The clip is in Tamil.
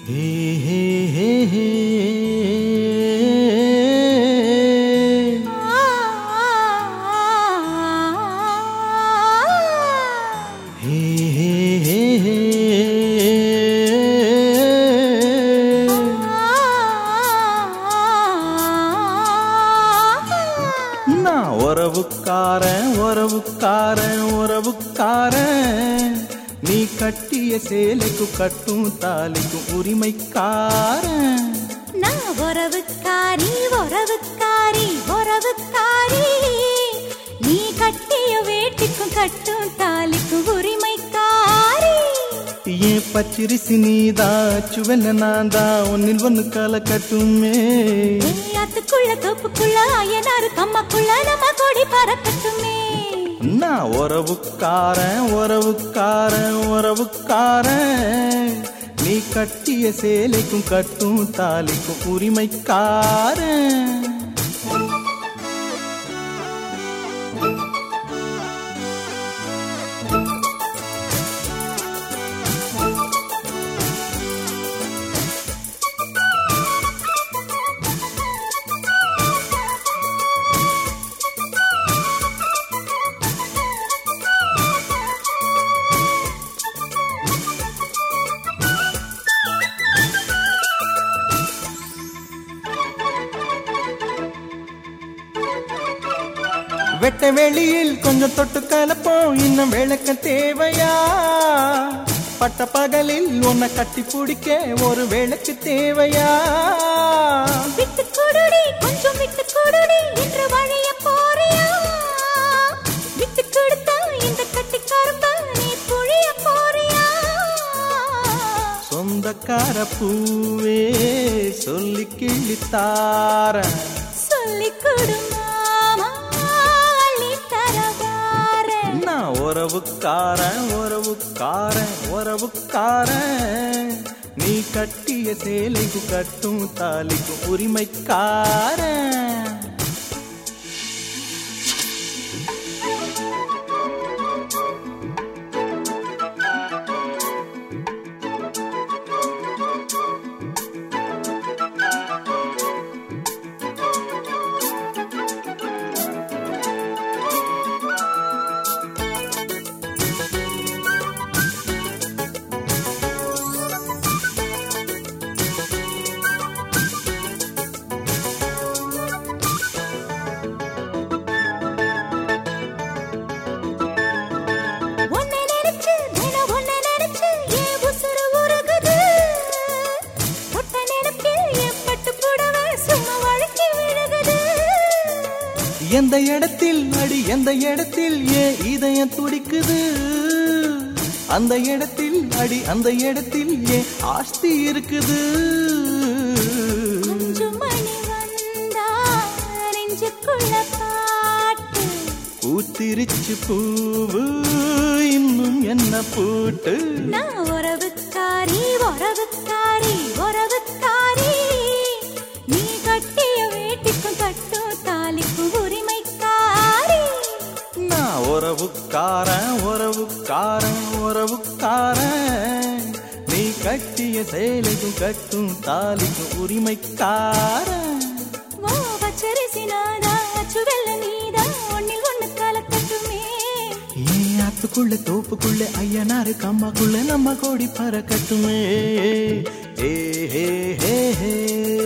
ஹே ஹே ஹே ஹே ஹே ஹே ஹே ஹே நான் உறவுக்காரன் உறவுக்காரன் உறவுக்காரன் நீ கட்டிய சேலைக்கும் கட்டும் தாலிக்கும் உரிமைக்காரன் நான் உறவுக்காரி உறவுக்காரி உறவுக்காரி நீ கட்டிய வேட்டிக்கும் கட்டும் தாலிக்கும் உரிமைக்காரி ஏன் பச்சிரிசி நீதா சுவென்ன நான் தான் ஒன்னில் ஒன்னு கால கட்டுமே அதுக்குள்ள தோப்புக்குள்ள அயனாரு கம்மக்குள்ள நம்ம கொடி பறக்கட்டுமே நான் உறவுக்காரன் உறவுக்காரன் உறவுக்காரன் நீ கட்டிய சேலைக்கும் கட்டும் தாலிக்கும் உரிமைக்காரன் வெட்ட வெளியில் கொஞ்சம் தொட்டு கலப்போம் இன்னும் விளக்க தேவையா பட்ட பகலில் உன்னை கட்டி பிடிக்க ஒரு விளக்கு தேவையா விட்டு கொடுடி கொஞ்சம் விட்டு கொடுடி என்று வழிய போறியா விட்டு கொடுத்தா இந்த கட்டி கரும்பா நீ புழிய போறியா சொந்தக்கார பூவே சொல்லி கிள்ளித்தாரன் சொல்லி கொடுமாமா அள்ளி தரவாரேன் நான் உறவுக்காரன் உறவுக்காரன் உறவுக்காரன் நீ கட்டிய சேலைக்கு கட்டும் தாலிக்கும் உரிமைக்காரன் உன்னை நினைச்சு தினம் உன்னை நினைச்சு என் உசுரு உருகுது தொட்ட நினைப்பில் என் பட்டு புடவை சும்மா வழுக்கி விழுகுது எந்த இடத்தில் அடி எந்த இடத்தில் ஏன் இதயம் துடிக்குது அந்த இடத்தில் அடி அந்த இடத்தில் ஏன் ஆஸ்தி இருக்குது கொஞ்சம் மணி வந்தா நெஞ்சுக்குள்ள பாட்டு பூத்திருச்சு பூவு இன்னும் என்ன பூட்டு நான் உறவுக்காரி உறவுக்காரி உறவுக்காரி நீ கட்டிய வேட்டிக்கும் கட்டும் தாலிக்கும் உரிமைக்காரி நான் உறவுக்காரன் உறவுக்காரன் உறவுக்காரன் நீ கட்டிய சேலைக்கும் கட்டும் தாலிக்கும் உரிமைக்காரன் ஓ பச்சரிசி நாதா அச்சுவெல்ல நீதா ஒன்னில் ஒண்ணு கலக்கட்டுமே ஏன் ஆத்துக்குள்ள தோப்புக்குள்ள ஐயனாரு கம்மாக்குள்ள நம்ம கோடி பறக்கட்டுமே ஏ ஹே ஹே ஹே